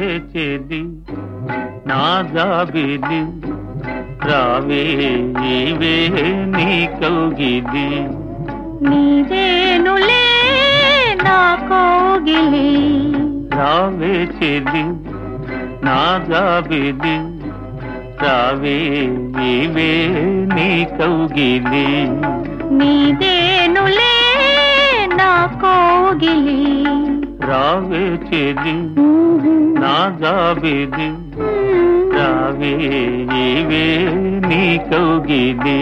చెలి నా జాబిలి రావే ఈవే నీ కౌగిలి నీదేనులే నా కోగిలి రావే చెలి నా జాబిలి రావే ఈవే నీ కౌగిలి నీదేనులే నా కోగిలి రావే చెలి నా జాబిలి రావే ఈవే నీ కౌగిలి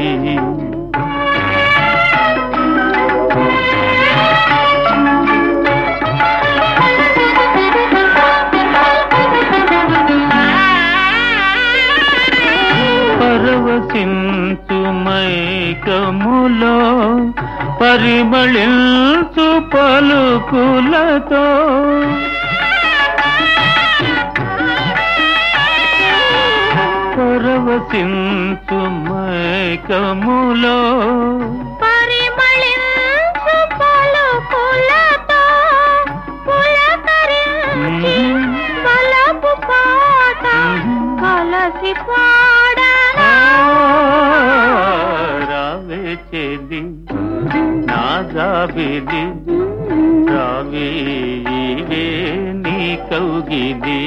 పరవశించు మైకములో పరిమళించు పలుకులతో పరవశించు మైకములో పరిమళించు పలుకులతో పులకరించి బలపు పాట కలసి పాడనా రావే చెలి నా జాబిలి రావే ఈవే నీ కౌగిలి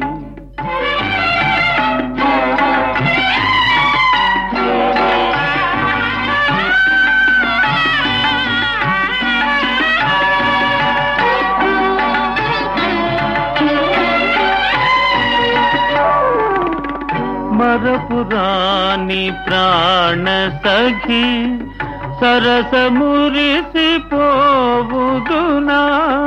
మరపురాని ప్రాణ సఖి సరస మురిసి పోవుదునా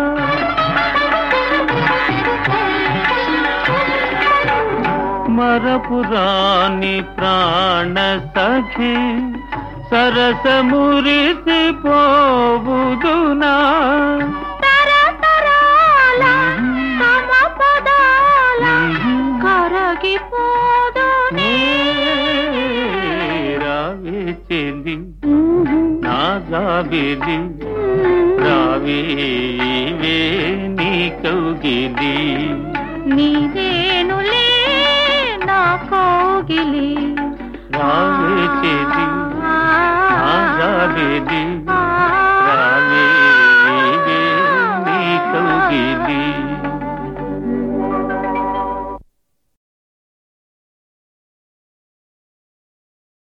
మరపురాని ప్రాణ సఖి సరస మురిసి పోవుదునా తరతరాల తమ పదాల కరగిపోదునే రావే చెలి నా జాబిలి రావే ఈవే నీ కౌగిలి నీదేనులే నా కోగిలి రావే చెలి నా జాబిలి